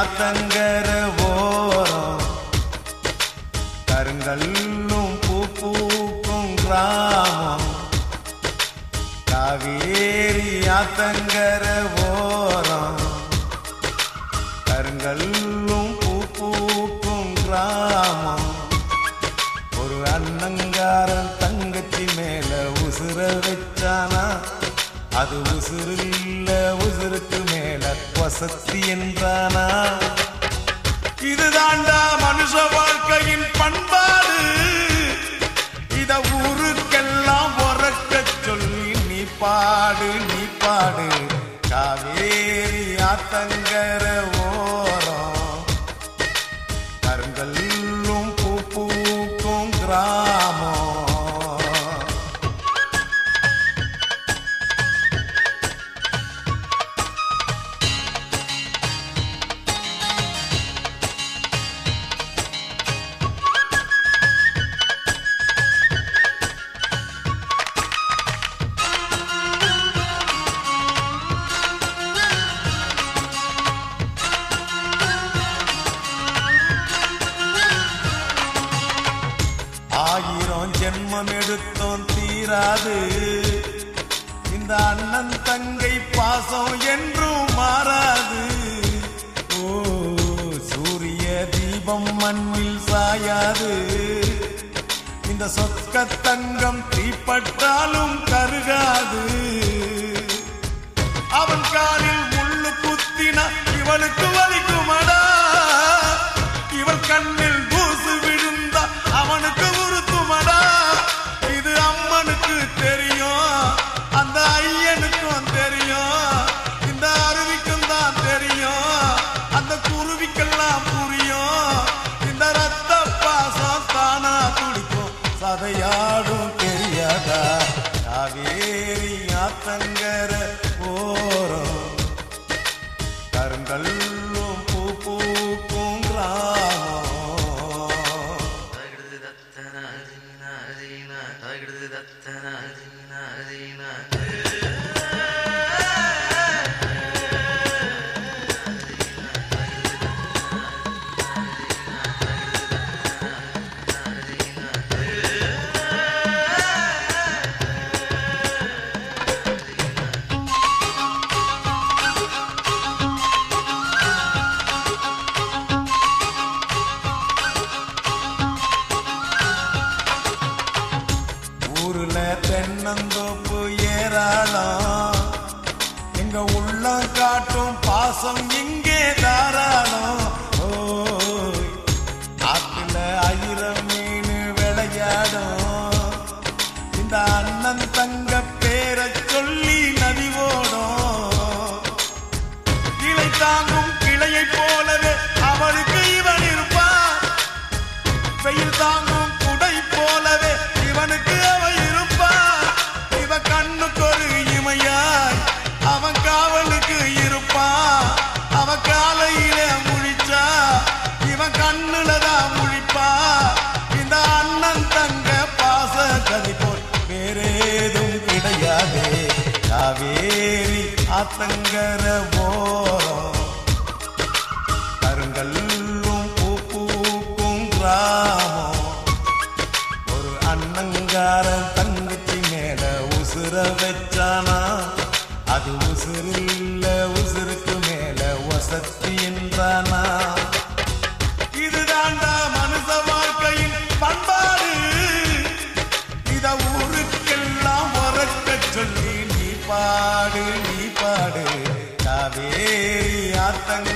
ஆத்தங்கர ஓரம் கருங்கல்லும் பூ பூக்கும் கிராமம் காவேரி ஆத்தங்கர ஓரம் கருங்கல்லும் பூ பூக்கும் கிராமம் ஒரு அண்ணங்காரன் தங்கச்சி மேல உசுர வச்சானா அது உசுறு இல்ல உசுருக்கு மேல வசத்தி என்றானா இதுதாண்டா மனுஷ வாழ்க்கையின் பண்பாடு இத ஊருக்கெல்லாம் உறக்க சொல்லி நீ பாடு நீ பாடு காவேரி ஆத்தங்கர ஓரம் கருங்கல்லும் பூ பூக்கும் கிராமம் ஆயிரம் ஜென்மம் எடுத்தோம் தீராது இந்த அண்ணன் தங்கை பாசம் என்றும் மாறாது ஓ சூரிய தீபம் மண்ணில் சாயாது இந்த சொக்க தங்கம் தீப்பட்டாலும் கருகாது அவன் காலில் முள்ளு குத்தினா இவளுக்கு வலிக்குமடா இவள் கண்ணில் தூசு விழுந்தா அவனுக்கு உறுத்துமடா இது அம்மனுக்கு தெரியும் அந்த ஐயனுக்கும் தெரியும் இந்த அருவிக்கும் தான் தெரியும் அந்த குருவிக்கெல்லாம் புரியும் இந்த ரத்த பாசம் தானா துடிக்கும் சதையாடும் தெரியாதா காவேரி ஆத்தங்கர ஓரம் கருங்கல்லும் பூ பூக்கும் கிராமம் தகிடுது தத்தன அதீன அதீன தகிடுது தத்தன அதீன அதீன ஊருல தென்னந்தோப்பு ஏராளம் எங்க உள்ளம் காட்டும் பாசம் இங்கே தாராளம் ஓய், ஆத்துல ஆயிரம் மீன் விளையாடும் இந்த அண்ணன் தங்க பேரை சொல்லி நதி ஓடும் கிளை தாங்கும் கிளையை போலவே அவளுக்கு இவன் இருப்பான் வெயில் தாங்கும் குடை போலவே இவனுக்கு அவ இருப்பா இவ கண்ணுக்கு ஒரு இமையாய் அவன் காவலுக்கு இருப்பா அவ காலையில முழிச்சா இவன் கண்ணுல தான் முழிப்பா இந்த அண்ணன் தங்க பாச கதை போல் வேறேதும் கிடையாதே காவேரி ஆத்தங்கர போறோம் கருங்கல்லும் பூ பூக்கும் கிராமம் ஒரு அண்ணங்காரன் தங்கச்சி மேல உசுர வச்சானா அது உசுறு இல்ல உசுருக்கு மேல வசத்தி என்றானா இதுதாண்டா மனுஷ வாழ்க்கையின் பண்பாடு இத ஊருக்கெல்லாம் உறக்க சொல்லி நீ பாடு நீ பாடு காவேரி ஆத்தங்க